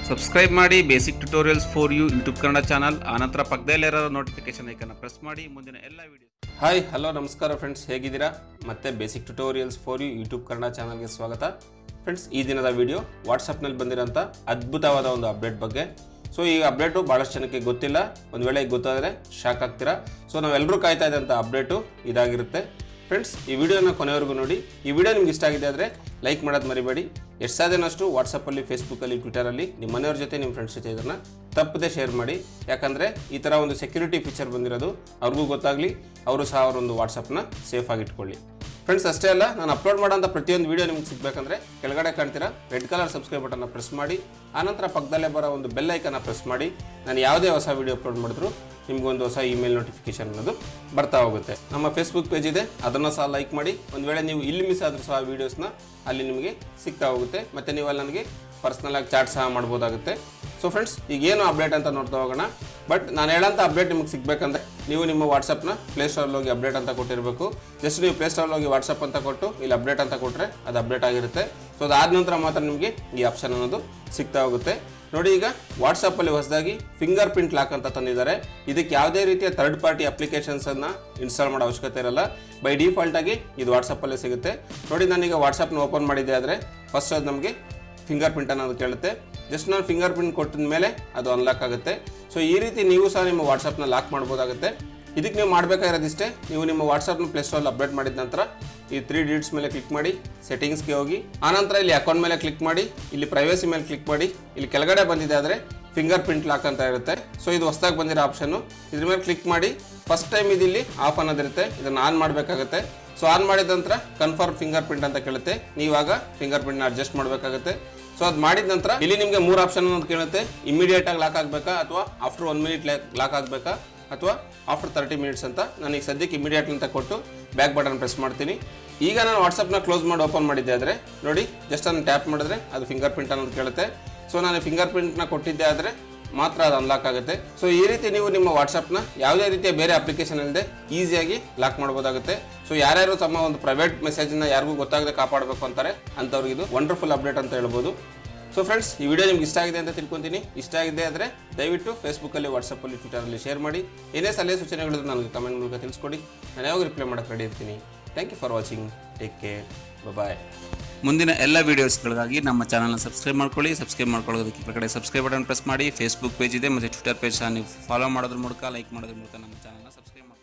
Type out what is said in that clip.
subscribe ಮಾಡಿ basic tutorials for you YouTube Kannada channel ಆನಂತರ ಪಕ್ಕದಲ್ಲಿರೋ ನೋಟಿಫಿಕೇಶನ್ ಐಕನ್ನ ಪ್ರೆಸ್ ಮಾಡಿ ಮುಂದಿನ ಎಲ್ಲ ವಿಡಿಯೋ ಹಾಯ್ ಹಲೋ ನಮಸ್ಕಾರ ಫ್ರೆಂಡ್ಸ್ ಹೇಗಿದ್ದೀರಾ ಮತ್ತೆ basic tutorials for you YouTube Kannada ಚಾನಲ್ಗೆ ಸ್ವಾಗತ ಫ್ರೆಂಡ್ಸ್ ಈ ದಿನದ ವಿಡಿಯೋ ವಾಟ್ಸಪ್ನಲ್ಲಿ ಬಂದಿರೋಂಥ ಅದ್ಭುತವಾದ ಒಂದು ಅಪ್ಡೇಟ್ ಬಗ್ಗೆ ಸೊ ಈ ಅಪ್ಡೇಟು ಭಾಳಷ್ಟು ಜನಕ್ಕೆ ಗೊತ್ತಿಲ್ಲ ಒಂದು ವೇಳೆ ಈಗ ಗೊತ್ತಾದರೆ ಶಾಕ್ ಆಗ್ತೀರಾ ಸೊ ನಾವೆಲ್ಲರೂ ಕಾಯ್ತಾ ಇದ್ದಂಥ ಅಪ್ಡೇಟು ಇದಾಗಿರುತ್ತೆ ಫ್ರೆಂಡ್ಸ್ ಈ ವಿಡಿಯೋನ ಕೊನೆವರೆಗೂ ನೋಡಿ ಈ ವಿಡಿಯೋ ನಿಮ್ಗೆ ಇಷ್ಟ ಆಗಿದೆ ಆದರೆ ಲೈಕ್ ಮಾಡೋದು ಮರಿಬೇಡಿ ಎಷ್ಟು ಸಾಧ್ಯನಷ್ಟು ವಾಟ್ಸಪ್ಪಲ್ಲಿ ಫೇಸ್ಬುಕ್ಕಲ್ಲಿ ಟ್ವಿಟರಲ್ಲಿ ನಿಮ್ಮ ಮನೆಯವ್ರ ಜೊತೆ ನಿಮ್ಮ ಫ್ರೆಂಡ್ಸ್ ಜೊತೆ ಇದನ್ನು ತಪ್ಪದೆ ಶೇರ್ ಮಾಡಿ ಯಾಕಂದರೆ ಈ ಥರ ಒಂದು ಸೆಕ್ಯೂರಿಟಿ ಫೀಚರ್ ಬಂದಿರೋದು ಅವ್ರಿಗೂ ಗೊತ್ತಾಗಲಿ ಅವರು ಸಹ ಅವರೊಂದು ವಾಟ್ಸಪ್ನ ಸೇಫ್ ಆಗಿ ಇಟ್ಕೊಳ್ಳಿ ಫ್ರೆಂಡ್ಸ್ ಅಷ್ಟೇ ಅಲ್ಲ ನಾನು ಅಪ್ಲೋಡ್ ಮಾಡೋಂಥ ಪ್ರತಿಯೊಂದು ವಿಡಿಯೋ ನಿಮ್ಗೆ ಸಿಗಬೇಕಂದ್ರೆ ಕೆಳಗಡೆ ಕಾಣ್ತೀರಾ ರೆಡ್ ಕಲರ್ ಸಬ್ಸ್ಕ್ರೈಬ್ ಬಟನ್ನ ಪ್ರೆಸ್ ಮಾಡಿ ಆನಂತರ ಪಕ್ಕದಲ್ಲೇ ಬರೋ ಒಂದು ಬೆಲ್ ಐಕನ್ನ ಪ್ರೆಸ್ ಮಾಡಿ ನಾನು ಯಾವುದೇ ಹೊಸ ವಿಡಿಯೋ ಅಪ್ಲೋಡ್ ಮಾಡಿದ್ರು ನಿಮ್ಗೊಂದು ಹೊಸ ಇಮೇಲ್ ನೋಟಿಫಿಕೇಶನ್ ಅನ್ನೋದು ಬರ್ತಾ ಹೋಗುತ್ತೆ ನಮ್ಮ ಫೇಸ್ಬುಕ್ ಪೇಜ್ ಇದೆ ಅದನ್ನು ಸಹ ಲೈಕ್ ಮಾಡಿ ಒಂದು ವೇಳೆ ನೀವು ಇಲ್ಲಿ ಮಿಸ್ ಆದರೂ ಸಹ ವೀಡಿಯೋಸ್ನ ಅಲ್ಲಿ ನಿಮಗೆ ಸಿಗ್ತಾ ಹೋಗುತ್ತೆ ಮತ್ತು ನೀವು ಅಲ್ಲಿ ನನಗೆ ಪರ್ಸ್ನಲ್ ಆಗಿ ಚಾಟ್ ಸಹ ಮಾಡ್ಬೋದಾಗುತ್ತೆ ಸೊ ಫ್ರೆಂಡ್ಸ್ ಈಗ ಏನು ಅಪ್ಡೇಟ್ ಅಂತ ನೋಡ್ತಾ ಹೋಗೋಣ ಬಟ್ ನಾನು ಹೇಳೋಂಥ ಅಪ್ಡೇಟ್ ನಿಮಗೆ ಸಿಗಬೇಕಂದ್ರೆ ನೀವು ನಿಮ್ಮ ವಾಟ್ಸಪ್ನ ಪ್ಲೇಸ್ಟೋರಲ್ಲಿ ಹೋಗಿ ಅಪ್ಡೇಟ್ ಅಂತ ಕೊಟ್ಟಿರಬೇಕು ಜಸ್ಟ್ ನೀವು ಪ್ಲೇಸ್ಟೋರಲ್ಲಿ ಹೋಗಿ ವಾಟ್ಸಪ್ ಅಂತ ಕೊಟ್ಟು ಇಲ್ಲಿ ಅಪ್ಡೇಟ್ ಅಂತ ಕೊಟ್ಟರೆ ಅದು ಅಪ್ಡೇಟ್ ಆಗಿರುತ್ತೆ ಸೊ ಅದಾದ ನಂತರ ಮಾತ್ರ ನಿಮಗೆ ಈ ಆಪ್ಷನ್ ಅನ್ನೋದು ಸಿಗ್ತಾ ಹೋಗುತ್ತೆ ನೋಡಿ ಈಗ ವಾಟ್ಸಪ್ಪಲ್ಲಿ ಹೊಸದಾಗಿ ಫಿಂಗರ್ ಪ್ರಿಂಟ್ ಲಾಕ್ ಅಂತ ತಂದಿದ್ದಾರೆ ಇದಕ್ಕೆ ಯಾವುದೇ ರೀತಿಯ ಥರ್ಡ್ ಪಾರ್ಟಿ ಅಪ್ಲಿಕೇಶನ್ಸನ್ನು ಇನ್ಸ್ಟಾಲ್ ಮಾಡೋ ಅವಶ್ಯಕತೆ ಇರಲ್ಲ ಬೈ ಡಿಫಾಲ್ಟ್ ಆಗಿ ಇದು ವಾಟ್ಸಪ್ಪಲ್ಲೇ ಸಿಗುತ್ತೆ ನೋಡಿ ನಾನೀಗ ವಾಟ್ಸಪ್ನ ಓಪನ್ ಮಾಡಿದ್ದೆ ಆದರೆ ಫಸ್ಟ್ ಅದು ನಮಗೆ ಫಿಂಗರ್ ಪ್ರಿಂಟ್ ಅನ್ನೋದು ಕೇಳುತ್ತೆ ಜಸ್ಟ್ ನಾನು ಫಿಂಗರ್ ಪ್ರಿಂಟ್ ಕೊಟ್ಟಿದ ಮೇಲೆ ಅದು ಅನ್ಲಾಕ್ ಆಗುತ್ತೆ ಸೊ ಈ ರೀತಿ ನೀವು ಸಹ ನಿಮ್ಮ ವಾಟ್ಸಪ್ನ ಲಾಕ್ ಮಾಡ್ಬೋದಾಗುತ್ತೆ ಇದಕ್ಕೆ ನೀವು ಮಾಡಬೇಕಾಗಿರೋದಿಷ್ಟೇ ನೀವು ನಿಮ್ಮ ವಾಟ್ಸಪ್ನ ಪ್ಲೇಸ್ಟೋರಲ್ಲಿ ಅಪ್ಡೇಟ್ ಮಾಡಿದ ನಂತರ ಈ ತ್ರೀ ಡಿಟ್ಸ್ ಮೇಲೆ ಕ್ಲಿಕ್ ಮಾಡಿ ಸೆಟ್ಟಿಂಗ್ಸ್ಗೆ ಹೋಗಿ ಆನಂತರ ಇಲ್ಲಿ ಅಕೌಂಟ್ ಮೇಲೆ ಕ್ಲಿಕ್ ಮಾಡಿ ಇಲ್ಲಿ ಪ್ರೈವೇಸಿ ಮೇಲೆ ಕ್ಲಿಕ್ ಮಾಡಿ ಇಲ್ಲಿ ಕೆಳಗಡೆ ಬಂದಿದೆ ಆದರೆ ಫಿಂಗರ್ ಪ್ರಿಂಟ್ ಲಾಕ್ ಅಂತ ಇರುತ್ತೆ ಸೊ ಇದು ಹೊಸದಾಗಿ ಬಂದಿರೋ ಆಪ್ಷನ್ನು ಇದ್ರ ಮೇಲೆ ಕ್ಲಿಕ್ ಮಾಡಿ ಫಸ್ಟ್ ಟೈಮ್ ಇದಿಲ್ಲಿ ಆಫ್ ಅನ್ನೋದಿರುತ್ತೆ ಇದನ್ನು ಆನ್ ಮಾಡಬೇಕಾಗುತ್ತೆ ಸೊ ಆನ್ ಮಾಡಿದ ನಂತರ ಕನ್ಫರ್ಮ್ ಫಿಂಗರ್ ಪ್ರಿಂಟ್ ಅಂತ ಕೇಳುತ್ತೆ ನೀವಾಗ ಫಿಂಗರ್ ಪ್ರಿಂಟ್ನ ಅಡ್ಜಸ್ಟ್ ಮಾಡಬೇಕಾಗುತ್ತೆ ಸೊ ಅದು ಮಾಡಿದ ನಂತರ ಇಲ್ಲಿ ನಿಮಗೆ ಮೂರು ಆಪ್ಷನ್ ಅನ್ನೋದು ಕೇಳುತ್ತೆ ಇಮಿಡಿಯೇಟ್ ಆಗಿ ಲಾಕ್ ಆಗಬೇಕಾ ಅಥವಾ ಆಫ್ಟರ್ ಒನ್ ಮಿನಿಟ್ ಲಾಕ್ ಆಗಬೇಕಾ ಅಥವಾ ಆಫ್ಟರ್ ತರ್ಟಿ ಮಿನಿಟ್ಸ್ ಅಂತ ನಾನು ಈಗ ಸದ್ಯಕ್ಕೆ ಇಮಿಡಿಯೇಟ್ ಅಂತ ಕೊಟ್ಟು ಬ್ಯಾಕ್ ಬಟನ್ ಪ್ರೆಸ್ ಮಾಡ್ತೀನಿ ಈಗ ನಾನು ವಾಟ್ಸಪ್ನ ಕ್ಲೋಸ್ ಮಾಡಿ ಓಪನ್ ಮಾಡಿದ್ದೆ ಆದರೆ ನೋಡಿ ಜಸ್ಟ್ ನಾನು ಟ್ಯಾಪ್ ಮಾಡಿದ್ರೆ ಅದು ಫಿಂಗರ್ ಪ್ರಿಂಟ್ ಅನ್ನೋದು ಕೇಳುತ್ತೆ ಸೊ ನಾನು ಫಿಂಗರ್ ಪ್ರಿಂಟ್ನ ಕೊಟ್ಟಿದ್ದೆ ಆದರೆ ಮಾತ್ರ ಅದು ಅನ್ಲಾಕ್ ಆಗುತ್ತೆ ಸೊ ಈ ರೀತಿ ನೀವು ನಿಮ್ಮ ವಾಟ್ಸಪ್ನ ಯಾವುದೇ ರೀತಿಯ ಬೇರೆ ಅಪ್ಲಿಕೇಶನ್ ಇಲ್ಲದೆ ಈಸಿಯಾಗಿ ಲಾಕ್ ಮಾಡ್ಬೋದಾಗುತ್ತೆ ಸೊ ಯಾರ್ಯಾರು ತಮ್ಮ ಒಂದು ಪ್ರೈವೇಟ್ ಮೆಸೇಜ್ನ ಯಾರಿಗೂ ಗೊತ್ತಾಗದೆ ಕಾಪಾಡಬೇಕು ಅಂತಾರೆ ಅಂಥವ್ರಿಗೆ ಇದು ವಂಡರ್ಫುಲ್ ಅಪ್ಡೇಟ್ ಅಂತ ಹೇಳ್ಬೋದು ಸೊ ಫ್ರೆಂಡ್ಸ್ ಈ ವಿಡಿಯೋ ನಿಮ್ಗೆ ಇಷ್ಟ ಆಗಿದೆ ಅಂತ ತಿಳ್ಕೊತೀನಿ ಇಷ್ಟ ಆಗಿದೆ ಆದರೆ ದಯವಿಟ್ಟು ಫೇಸ್ಬುಕ್ಕಲ್ಲಿ ವಾಟ್ಸಪ್ಪಲ್ಲಿ ಟ್ವಿಟರಲ್ಲಿ ಶೇರ್ ಮಾಡಿ ಏನೇ ಸಲಹೆ ಸೂಚನೆಗಳಿದ್ರು ನನಗೆ ಕಮೆಂಟ್ ಮೂಲಕ ತಿಳಿಸ್ಕೊಡಿ ನಾನು ಯಾವಾಗ ರಿಪ್ಲೈ ಮಾಡೋಕ್ಕೆ ರೆಡಿ ಇರ್ತೀನಿ thank you for watching take care bye ಮುಂದಿನ ಎಲ್ಲ ವಿಡಿಯೋಸ್ಗಳಿಗಾಗಿ ನಮ್ಮ ಚಾನಲ್ನ ಸಬ್ಸ್ಕ್ರೈಬ್ ಮಾಡ್ಕೊಳ್ಳಿ ಸಬ್ಸ್ಕ್ರೈಬ್ ಮಾಡ್ಕೊಳ್ಳೋದಕ್ಕೆ ಕೆಳಗಡೆ ಸಬ್ಸ್ಕ್ರೈಬ್ ಬಟನ್ ಪ್ರೆಸ್ ಮಾಡಿ ಫೇಸ್ಬುಕ್ ಪೇಜ್ ಇದೆ ಮತ್ತು ಟ್ವಿಟರ್ ಪೇಜ್ ಸಹ ನೀವು ಫಾಲೋ ಮಾಡೋದ್ರ ಮೂಲಕ ಲೈಕ್ ಮಾಡೋದ್ರ ಮೂಲಕ ನಮ್ಮ ಚಾನಲ್ನ ಸಬ್ಸ್ಕ್ರೈಬ್ ಮಾಡಿ